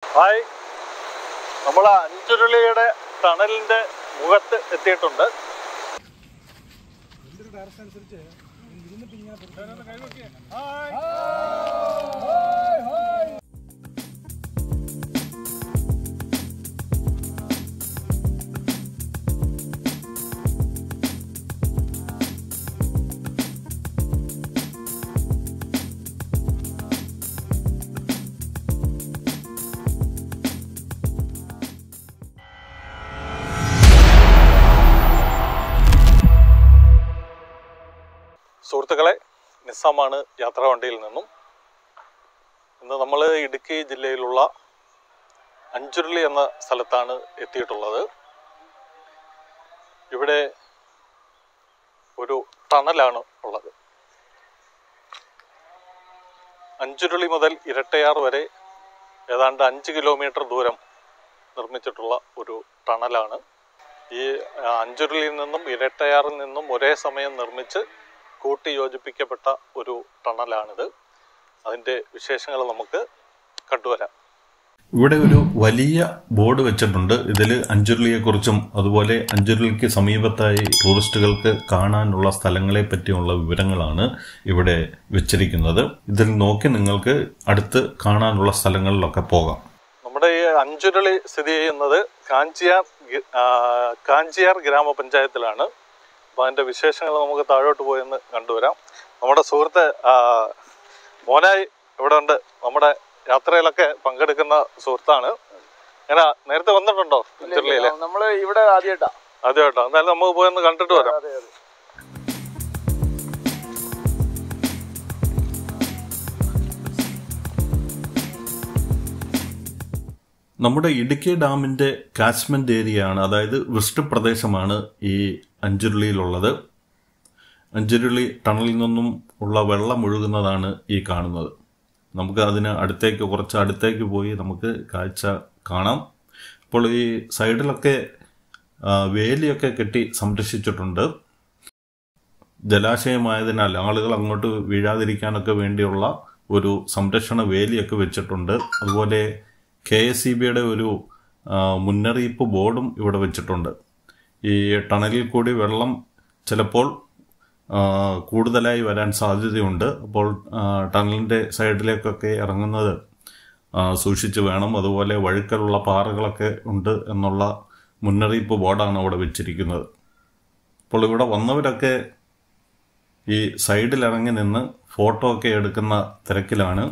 Hi നമ്മൾ അഞ്ചുരുളിയുടെ ടണലിന്റെ മുഖത്ത് എത്തിയിട്ടുണ്ട് സുഹൃത്തുക്കളെ നിസ്സാമാണ് യാത്രാ വണ്ടിയിൽ നിന്നും ഇന്ന് നമ്മൾ ഇടുക്കി ജില്ലയിലുള്ള അഞ്ചുരുളി എന്ന സ്ഥലത്താണ് എത്തിയിട്ടുള്ളത് ഇവിടെ ഒരു ടണലാണ് ഉള്ളത് അഞ്ചുരുളി മുതൽ ഇരട്ടയാർ വരെ ഏതാണ്ട് അഞ്ച് കിലോമീറ്റർ ദൂരം നിർമ്മിച്ചിട്ടുള്ള ഒരു ടണലാണ് ഈ ആ, അഞ്ചുരുളിയിൽ നിന്നും ഇരട്ടയാറിൽ നിന്നും ഒരേ സമയം നിർമ്മിച്ച് കൂട്ടി യോജിപ്പിക്കപ്പെട്ട ഒരു ടണലാണിത് അതിൻ്റെ വിശേഷങ്ങൾ നമുക്ക് കണ്ടുവരാം ഇവിടെ ഒരു വലിയ ബോർഡ് വെച്ചിട്ടുണ്ട് ഇതിൽ അഞ്ചുരുളിയെക്കുറിച്ചും അതുപോലെ അഞ്ചുരുളിക്ക് സമീപത്തായി ടൂറിസ്റ്റുകൾക്ക് കാണാനുള്ള സ്ഥലങ്ങളെ പറ്റിയുള്ള വിവരങ്ങളാണ് ഇവിടെ വെച്ചിരിക്കുന്നത് ഇതിൽ നോക്കി നിങ്ങൾക്ക് അടുത്ത് കാണാനുള്ള സ്ഥലങ്ങളിലൊക്കെ പോകാം നമ്മുടെ ഈ അഞ്ചുരുളി സ്ഥിതി ചെയ്യുന്നത് കാഞ്ചിയാർ ഗി- ആ, കാഞ്ചിയാർ ഗ്രാമപഞ്ചായത്തിലാണ് അപ്പോൾ അതിൻ്റെ വിശേഷങ്ങൾ നമുക്ക് താഴോട്ട് പോയി ഒന്ന് കണ്ടുവരാം നമ്മുടെ സുഹൃത്ത് ആ, മോനായി ഇവിടെ ഉണ്ട് നമ്മുടെ യാത്രയിലൊക്കെ പങ്കെടുക്കുന്ന സുഹൃത്താണ് അങ്ങനെ നേരത്തെ വന്നിട്ടുണ്ടോ അഞ്ചുരുളിയിൽ നമ്മള് ഇവിടെ ആദ്യമായിട്ടാ ആദ്യമായിട്ടോ എന്തായാലും നമുക്ക് പോയി ഒന്ന് കണ്ടിട്ട് വരാം അതെ അതെ നമ്മുടെ ഇടുക്കി ഡാമിന്റെ കാച്ച്മെന്റ് ഏരിയയാണ് അതായത് വൃഷ്ടിപ്രദേശമാണ് ഈ അഞ്ചുരുളിയിലുള്ളത് അഞ്ചുരുളി ടണലിൽ നിന്നും ഉള്ള വെള്ളം ഒഴുകുന്നതാണ് ഈ കാണുന്നത് നമുക്ക് അതിന് അടുത്തേക്ക് കുറച്ച് അടുത്തേക്ക് പോയി നമുക്ക് കാഴ്ച കാണാം ഇപ്പോൾ ഈ സൈഡിലൊക്കെ ആ, വേലിയൊക്കെ കെട്ടി സംരക്ഷിച്ചിട്ടുണ്ട് ജലാശയമായതിനാൽ ആളുകൾ അങ്ങോട്ട് വീഴാതിരിക്കാനൊക്കെ വേണ്ടിയുള്ള ഒരു സംരക്ഷണ വേലിയൊക്കെ വെച്ചിട്ടുണ്ട് അതുപോലെ കെ എസ് സി ബിയുടെ ഒരു ആ, മുന്നറിയിപ്പ് ബോർഡും ഇവിടെ വെച്ചിട്ടുണ്ട് ഈ ടണലിൽ കൂടി വെള്ളം ചിലപ്പോൾ ആ, കൂടുതലായി വരാൻ സാധ്യതയുണ്ട് അപ്പോൾ ആ, ടണലിൻ്റെ സൈഡിലേക്കൊക്കെ ഇറങ്ങുന്നത് ആ, സൂക്ഷിച്ച് വേണം അതുപോലെ വഴുക്കലുള്ള പാറകളൊക്കെ ഉണ്ട് എന്നുള്ള മുന്നറിയിപ്പ് ബോർഡാണ് അവിടെ വെച്ചിരിക്കുന്നത് അപ്പോൾ ഇവിടെ വന്നവരൊക്കെ ഈ സൈഡിൽ ഇറങ്ങി നിന്ന് ഫോട്ടോ ഒക്കെ എടുക്കുന്ന തിരക്കിലാണ്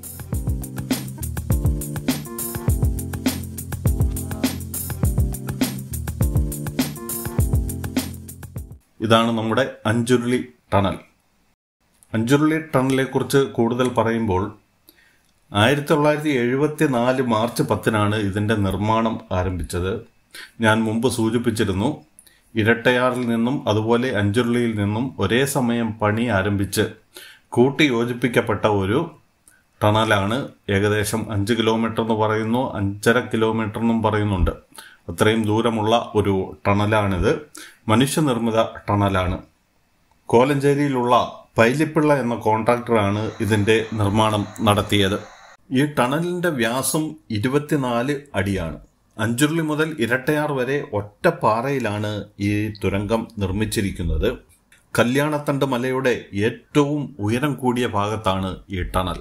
ഇതാണ് നമ്മുടെ അഞ്ചുരുളി ടണൽ അഞ്ചുരുളി ടണലിനെ കുറിച്ച് കൂടുതൽ പറയുമ്പോൾ ആയിരത്തി തൊള്ളായിരത്തി എഴുപത്തി നാല് മാർച്ച് പത്തിനാണ് ഇതിന്റെ നിർമ്മാണം ആരംഭിച്ചത് ഞാൻ മുമ്പ് സൂചിപ്പിച്ചിരുന്നു ഇരട്ടയാറിൽ നിന്നും അതുപോലെ അഞ്ചുരുളിയിൽ നിന്നും ഒരേ സമയം പണി ആരംഭിച്ച് കൂട്ടി യോജിപ്പിക്കപ്പെട്ട ഒരു ടണലാണ് ഏകദേശം അഞ്ച് കിലോമീറ്റർ എന്ന് പറയുന്നു അഞ്ചര കിലോമീറ്റർ എന്നും പറയുന്നുണ്ട് അത്രയും ദൂരമുള്ള ഒരു ടണലാണിത് മനുഷ്യനിർമ്മിത ടണലാണ് കോലഞ്ചേരിയിലുള്ള പൈലിപ്പിള്ള എന്ന കോൺട്രാക്ടറാണ് ഇതിന്റെ നിർമ്മാണം നടത്തിയത് ഈ ടണലിന്റെ വ്യാസം ഇരുപത്തിനാല് അടിയാണ് അഞ്ചുരുളി മുതൽ ഇരട്ടയാർ വരെ ഒറ്റ പാറയിലാണ് ഈ തുരങ്കം നിർമ്മിച്ചിരിക്കുന്നത് കല്യാണത്തണ്ട് മലയുടെ ഏറ്റവും ഉയരം കൂടിയ ഭാഗത്താണ് ഈ ടണൽ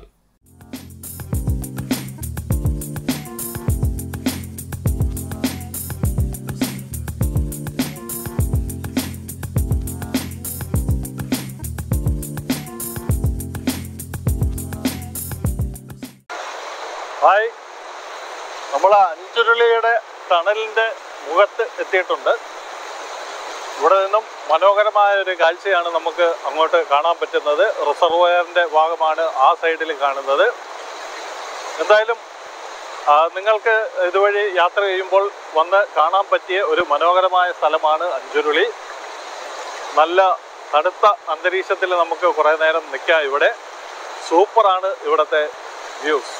ഹായ് നമ്മൾ അഞ്ചുരുളിയുടെ ടണലിന്റെ മുഖത്ത് എത്തിയിട്ടുണ്ട് ഇവിടെ നിന്നും മനോഹരമായ ഒരു കാഴ്ചയാണ് നമുക്ക് അങ്ങോട്ട് കാണാൻ പറ്റുന്നത് റിസർവയറിന്റെ ഭാഗമാണ് ആ സൈഡിൽ കാണുന്നത് എന്തായാലും ആ, നിങ്ങൾക്ക് ഇതുവഴി യാത്ര ചെയ്യുമ്പോൾ വന്ന് കാണാൻ പറ്റിയ ഒരു മനോഹരമായ സ്ഥലമാണ് അഞ്ചുരുളി നല്ല തണുത്ത അന്തരീക്ഷത്തിൽ നമുക്ക് കുറേ നേരം നിൽക്കാം ഇവിടെ സൂപ്പറാണ് ഇവിടുത്തെ വ്യൂസ്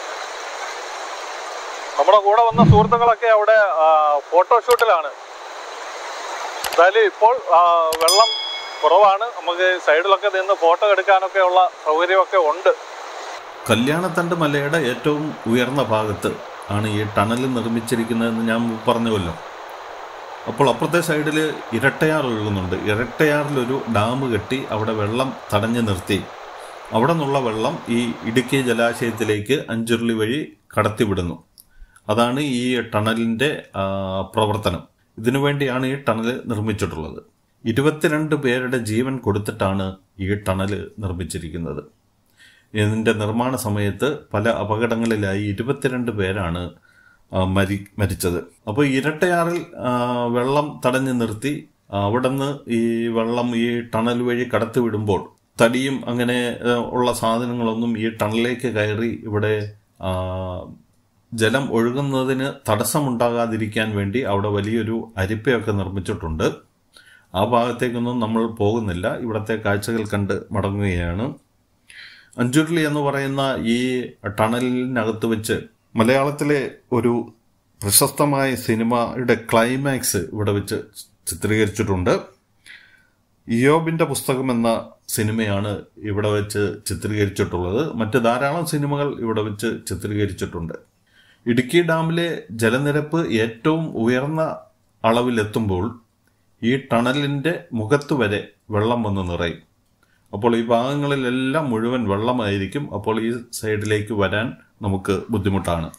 നമ്മുടെ കൂടെ വന്ന സുഹൃത്തുക്കളൊക്കെ അവിടെ ഫോട്ടോഷൂട്ടിലാണ് എന്തായാലും ഇപ്പോൾ ആ, വെള്ളം കുറവാണ് നമുക്ക് സൈഡിലൊക്കെ നിന്ന് ഫോട്ടോ എടുക്കാനൊക്കെ ഉള്ള സൗകര്യമൊക്കെ ഉണ്ട് കല്യാണത്തണ്ട് മലയുടെ ഏറ്റവും ഉയർന്ന ഭാഗത്ത് ആണ് ഈ ടണൽ നിർമ്മിച്ചിരിക്കുന്നതെന്ന് ഞാൻ പറഞ്ഞുവല്ലോ അപ്പോൾ അപ്പുറത്തെ സൈഡിൽ ഇരട്ടയാർ ഒഴുകുന്നുണ്ട് ഇരട്ടയാറിലൊരു ഡാം കെട്ടി അവിടെ വെള്ളം തടഞ്ഞു നിർത്തി അവിടെ നിന്നുള്ള വെള്ളം ഈ ഇടുക്കി ജലാശയത്തിലേക്ക് അഞ്ചുരുളി വഴി കടത്തിവിടുന്നു അതാണ് ഈ ടണലിൻ്റെ ആ, പ്രവർത്തനം ഇതിനു വേണ്ടിയാണ് ഈ ടണൽ നിർമ്മിച്ചിട്ടുള്ളത് ഇരുപത്തിരണ്ട് പേരുടെ ജീവൻ കൊടുത്തിട്ടാണ് ഈ ടണൽ നിർമ്മിച്ചിരിക്കുന്നത് ഇതിൻ്റെ നിർമ്മാണ സമയത്ത് പല അപകടങ്ങളിലായി ഇരുപത്തിരണ്ട് പേരാണ് ആ, മരി മരിച്ചത് അപ്പോൾ ഇരട്ടയാറിൽ ആ, വെള്ളം തടഞ്ഞു നിർത്തി അവിടുന്ന് ഈ വെള്ളം ഈ ടണൽ വഴി കടത്തിവിടുമ്പോൾ തടിയും അങ്ങനെ ആ, ഉള്ള സാധനങ്ങളൊന്നും ഈ ടണലിലേക്ക് കയറി ഇവിടെ ആ, ജലം ഒഴുകുന്നതിന് തടസ്സമുണ്ടാകാതിരിക്കാൻ വേണ്ടി അവിടെ വലിയൊരു അരിപ്പയൊക്കെ നിർമ്മിച്ചിട്ടുണ്ട് ആ ഭാഗത്തേക്കൊന്നും നമ്മൾ പോകുന്നില്ല ഇവിടുത്തെ കാഴ്ചകൾ കണ്ട് മടങ്ങുകയാണ് അഞ്ചുരുളി എന്ന് പറയുന്ന ഈ ടണലിനകത്ത് വെച്ച് മലയാളത്തിലെ ഒരു പ്രശസ്തമായ സിനിമയുടെ ക്ലൈമാക്സ് ഇവിടെ വെച്ച് ചിത്രീകരിച്ചിട്ടുണ്ട് ഇയോബിന്റെ പുസ്തകം എന്ന സിനിമയാണ് ഇവിടെ വെച്ച് ചിത്രീകരിച്ചിട്ടുള്ളത് മറ്റ് ധാരാളം സിനിമകൾ ഇവിടെ വെച്ച് ചിത്രീകരിച്ചിട്ടുണ്ട് ഇടുക്കി ഡാമിലെ ജലനിരപ്പ് ഏറ്റവും ഉയർന്ന അളവിലെത്തുമ്പോൾ ഈ ടണലിന്റെ മുഖത്ത് വരെ വെള്ളം വന്ന് നിറയും അപ്പോൾ ഈ ഭാഗങ്ങളിലെല്ലാം മുഴുവൻ വെള്ളമായിരിക്കും അപ്പോൾ ഈ സൈഡിലേക്ക് വരാൻ നമുക്ക് ബുദ്ധിമുട്ടാണ്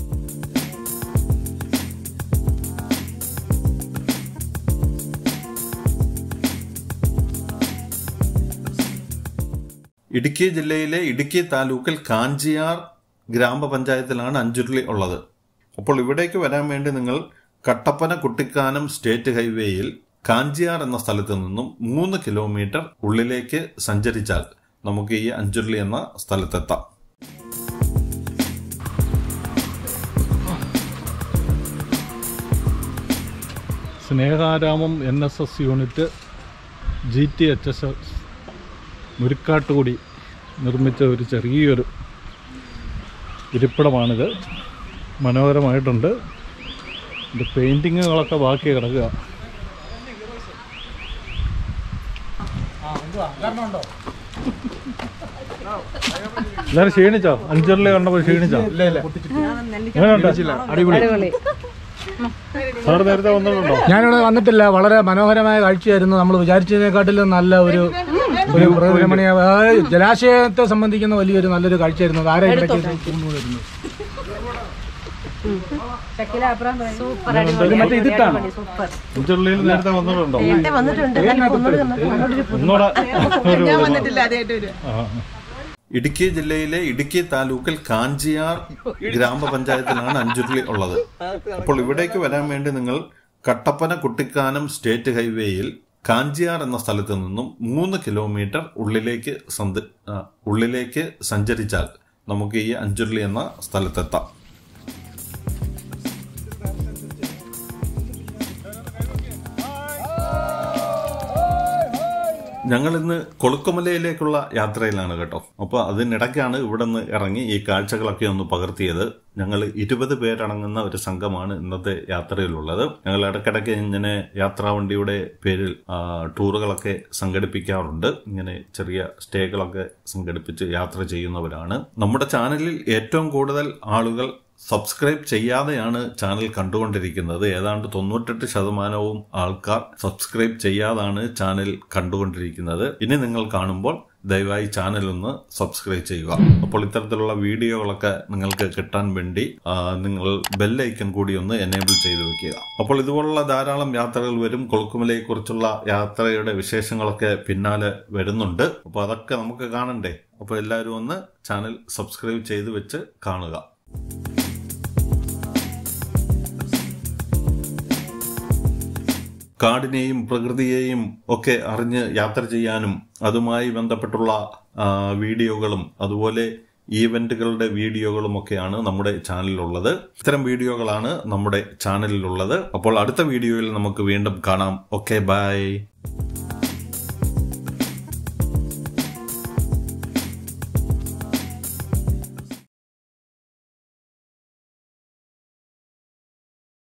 ഇടുക്കി ജില്ലയിലെ ഇടുക്കി താലൂക്കിൽ കാഞ്ചിയാർ ഗ്രാമപഞ്ചായത്തിലാണ് അഞ്ചുരുളി ഉള്ളത് അപ്പോൾ ഇവിടേക്ക് വരാൻ വേണ്ടി നിങ്ങൾ കട്ടപ്പന കുട്ടിക്കാനം സ്റ്റേറ്റ് ഹൈവേയിൽ കാഞ്ചിയാർ എന്ന സ്ഥലത്ത് നിന്നും മൂന്ന് കിലോമീറ്റർ ഉള്ളിലേക്ക് സഞ്ചരിച്ചാൽ നമുക്ക് ഈ അഞ്ചുരുളി എന്ന സ്ഥലത്തെത്താം Snehaaramam N S S unit G T H S S Murikkattukudy നിർമ്മിച്ച ഒരു ചെറിയൊരു ഇരിപ്പിടമാണിത് മനോഹരമായിട്ടുണ്ട് ഇത് പെയിൻറ്റിങ്ങുകളൊക്കെ ബാക്കി കിടക്കുക എല്ലാവരും ക്ഷീണിച്ചോ അഞ്ചുരുളി കണ്ടപ്പോൾ ക്ഷീണിച്ചോ എങ്ങനെയുണ്ട് അടിപൊളി സാർ നേരത്തെ വന്നിട്ടുണ്ടോ ഞാനിവിടെ വന്നിട്ടില്ല വളരെ മനോഹരമായ കാഴ്ചയായിരുന്നു നമ്മൾ വിചാരിച്ചതിനെക്കാട്ടിലും നല്ല ഒരു ഒരു പ്രകൃതിരമണീയ അതായത് ജലാശയത്തെ സംബന്ധിക്കുന്ന വലിയൊരു നല്ലൊരു കാഴ്ചയായിരുന്നു അത് ആരാ ഇടയ്ക്ക് വരുന്നത് സൂപ്പർ അടിപൊളി മറ്റേ ഇതിട്ടാണ് സൂപ്പർ അഞ്ചുരുളിയിൽ നേരത്തെ വന്നിട്ടുണ്ടോ നേരത്തെ വന്നിട്ടുണ്ട് എന്നാലും ഇപ്പൊ ഒന്നുകൂടി വന്നപ്പോൾ ഒന്നുകൂടി ഒരു ഒന്നുകൂടെ ഒരു ആ. ഇടുക്കി ജില്ലയിലെ ഇടുക്കി താലൂക്കിൽ കാഞ്ചിയാർ ഗ്രാമപഞ്ചായത്തിലാണ് അഞ്ചുരുളി ഉള്ളത് അപ്പോൾ ഇവിടേക്ക് വരാൻ വേണ്ടി നിങ്ങൾ കട്ടപ്പന കുട്ടിക്കാനം സ്റ്റേറ്റ് ഹൈവേയിൽ കാഞ്ചിയാർ എന്ന സ്ഥലത്ത് നിന്നും മൂന്ന് കിലോമീറ്റർ ഉള്ളിലേക്ക് സന്ദ ആ, ഉള്ളിലേക്ക് സഞ്ചരിച്ചാൽ നമുക്ക് ഈ അഞ്ചുരുളി എന്ന സ്ഥലത്തെത്താം ഞങ്ങൾ ഇന്ന് കൊളുക്കുമലയിലേക്കുള്ള യാത്രയിലാണ് കേട്ടോ അപ്പോൾ അതിനിടയ്ക്കാണ് ഇവിടെ നിന്ന് ഇറങ്ങി ഈ കാഴ്ചകളൊക്കെ ഒന്ന് പകർത്തിയത് ഞങ്ങൾ ഇരുപത് പേരടങ്ങുന്ന ഒരു സംഘമാണ് ഇന്നത്തെ യാത്രയിലുള്ളത് ഞങ്ങൾ ഇടയ്ക്കിടയ്ക്ക് ഇങ്ങനെ യാത്രാവണ്ടിയുടെ പേരിൽ ആ, ടൂറുകളൊക്കെ സംഘടിപ്പിക്കാറുണ്ട് ഇങ്ങനെ ചെറിയ സ്റ്റേകളൊക്കെ സംഘടിപ്പിച്ച് യാത്ര ചെയ്യുന്നവരാണ് നമ്മുടെ ചാനലിൽ ഏറ്റവും കൂടുതൽ ആളുകൾ സബ്സ്ക്രൈബ് ചെയ്യാതെയാണ് ചാനൽ കണ്ടുകൊണ്ടിരിക്കുന്നത് ഏതാണ്ട് തൊണ്ണൂറ്റെട്ട് ശതമാനവും ആൾക്കാർ സബ്സ്ക്രൈബ് ചെയ്യാതാണ് ചാനൽ കണ്ടുകൊണ്ടിരിക്കുന്നത് ഇനി നിങ്ങൾ കാണുമ്പോൾ ദയവായി ചാനൽ ഒന്ന് സബ്സ്ക്രൈബ് ചെയ്യുക അപ്പോൾ ഇത്തരത്തിലുള്ള വീഡിയോകളൊക്കെ നിങ്ങൾക്ക് കിട്ടാൻ വേണ്ടി ആ, നിങ്ങൾ ബെല്ലൈക്കൺ കൂടി ഒന്ന് എനേബിൾ ചെയ്ത് വെക്കുക അപ്പോൾ ഇതുപോലുള്ള ധാരാളം യാത്രകൾ വരും കൊളുക്കുമലയെ കുറിച്ചുള്ള യാത്രയുടെ വിശേഷങ്ങളൊക്കെ പിന്നാലെ വരുന്നുണ്ട് അപ്പോൾ അതൊക്കെ നമുക്ക് കാണണ്ടേ അപ്പോൾ എല്ലാവരും ഒന്ന് ചാനൽ സബ്സ്ക്രൈബ് ചെയ്ത് വെച്ച് കാണുക കാടിനെയും പ്രകൃതിയെയും ഒക്കെ അറിഞ്ഞ് യാത്ര ചെയ്യാനും അതുമായി ബന്ധപ്പെട്ടുള്ള ആ, വീഡിയോകളും അതുപോലെ ഈവന്റുകളുടെ വീഡിയോകളും ഒക്കെയാണ് നമ്മുടെ ചാനലിലുള്ളത് ഇത്തരം വീഡിയോകളാണ് നമ്മുടെ ചാനലിലുള്ളത് അപ്പോൾ അടുത്ത വീഡിയോയിൽ നമുക്ക് വീണ്ടും കാണാം ഓക്കെ ബൈ